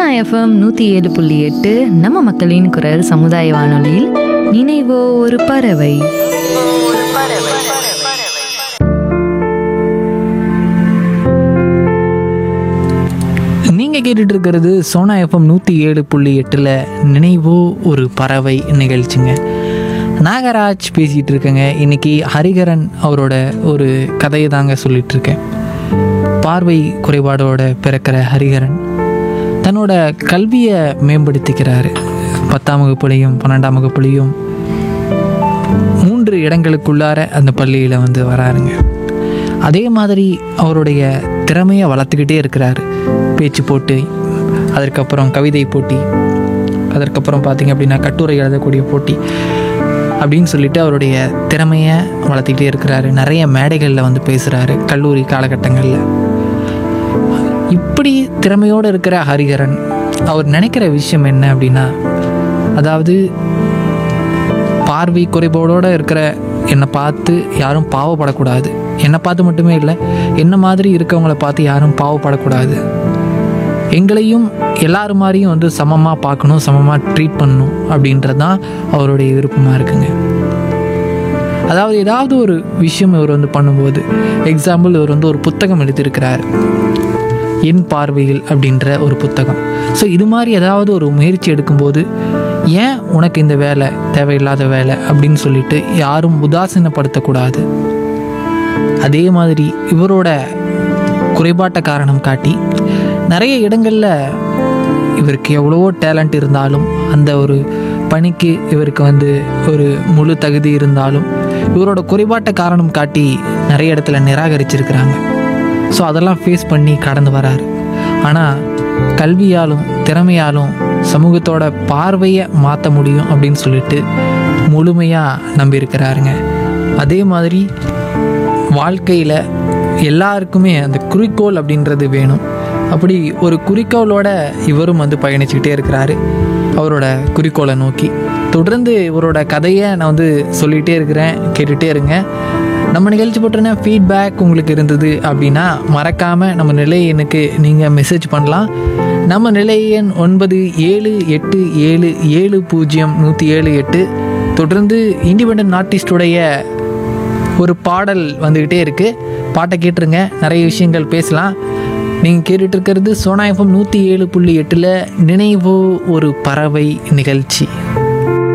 Sona FM நூற்றி ஏழு புள்ளி எட்டு நம்ம மக்களின் குரல் சமுதாய வானொலியில் நினைவோ ஒரு பறவை நீங்கள் கேட்டுட்டு இருக்கிறது சோனா எஃப்எம் நூற்றி ஏழு புள்ளி எட்டில் நினைவோ ஒரு பறவை நிகழ்ச்சிங்க நாகராஜ் பேசிகிட்டு இருக்கேங்க இன்னைக்கு ஹரிகரன் அவரோட ஒரு கதையை தாங்க சொல்லிட்டு இருக்கேன் பார்வை குறைபாடோட பிறக்கிற ஹரிகரன் தன்னோட கல்வியை மேம்படுத்திக்கிறாரு பத்தாம் வகுப்புலையும் பன்னெண்டாம் வகுப்புலையும் மூன்று இடங்களுக்குள்ளார அந்த பள்ளியில் வந்து வராருங்க அதே மாதிரி அவருடைய திறமையை வளர்த்துக்கிட்டே இருக்கிறாரு பேச்சு போட்டி அதற்கப்புறம் கவிதை போட்டி அதற்கப்புறம் பார்த்திங்க அப்படின்னா கட்டுரை எழுதக்கூடிய போட்டி அப்படின்னு சொல்லிட்டு அவருடைய திறமையை வளர்த்துக்கிட்டே இருக்கிறாரு நிறைய மேடைகளில் வந்து பேசுகிறாரு கல்லூரி காலகட்டங்களில் இப்படி திறமையோடு இருக்கிற ஹரிகரன் அவர் நினைக்கிற விஷயம் என்ன அப்படின்னா அதாவது பார்வை குறைபாடோடு இருக்கிற என்னை பார்த்து யாரும் பாவப்படக்கூடாது என்னை பார்த்து மட்டுமே இல்லை என்ன மாதிரி இருக்கவங்கள பார்த்து யாரும் பாவப்படக்கூடாது எங்களையும் எல்லாரும் மாதிரியும் வந்து சமமாக பார்க்கணும் சமமாக ட்ரீட் பண்ணணும் அப்படின்றது தான் அவருடைய விருப்பமாக இருக்குங்க அதாவது ஏதாவது ஒரு விஷயம் இவர் வந்து பண்ணும்போது எக்ஸாம்பிள் இவர் வந்து ஒரு புத்தகம் எழுதியிருக்கிறார் என் பார்வையில் அப்படின்ற ஒரு புத்தகம் ஸோ இது மாதிரி ஏதாவது ஒரு முயற்சி எடுக்கும்போது ஏன் உனக்கு இந்த வேலை தேவையில்லாத வேலை அப்படின்னு சொல்லிட்டு யாரும் உதாசீனப்படுத்தக்கூடாது அதே மாதிரி இவரோட குறைபாட்டை காரணம் காட்டி நிறைய இடங்களில் இவருக்கு எவ்வளவோ டேலண்ட் இருந்தாலும் அந்த ஒரு பணிக்கு இவருக்கு வந்து ஒரு முழு தகுதி இருந்தாலும் இவரோட குறைபாட்டை காரணம் காட்டி நிறைய இடத்துல நிராகரிச்சிருக்கிறாங்க ஸோ அதெல்லாம் ஃபேஸ் பண்ணி கடந்து வராரு ஆனால் கல்வியாலும் திறமையாலும் சமூகத்தோட பார்வையை மாற்ற முடியும் அப்படின்னு சொல்லிட்டு முழுமையாக நம்பியிருக்கிறாருங்க அதே மாதிரி வாழ்க்கையில் எல்லாருக்குமே அந்த குறிக்கோள் அப்படின்றது வேணும் அப்படி ஒரு குறிக்கோளோட இவரும் வந்து பயணிச்சுக்கிட்டே இருக்கிறாரு அவரோட குறிக்கோளை நோக்கி தொடர்ந்து இவரோட கதையை நான் வந்து சொல்லிகிட்டே இருக்கிறேன் கேட்டுகிட்டே இருங்க நம்ம நிகழ்ச்சி போட்டுன ஃபீட்பேக் உங்களுக்கு இருந்தது அப்படின்னா மறக்காமல் நம்ம நிலை எண்ணுக்கு நீங்கள் மெசேஜ் பண்ணலாம் நம்ம நிலை எண் ஒன்பது ஏழு எட்டு ஏழு ஏழு பூஜ்ஜியம் நூற்றி ஏழு எட்டு தொடர்ந்து இண்டிபெண்ட் ஆர்டிஸ்டுடைய ஒரு பாடல் வந்துக்கிட்டே இருக்குது பாட்டை கேட்டுருங்க நிறைய விஷயங்கள் பேசலாம் நீங்கள் கேட்டுட்டு இருக்கிறது சோனா எஃப்எம் நூற்றி ஏழு புள்ளி எட்டில் நினைவோ ஒரு பறவை நிகழ்ச்சி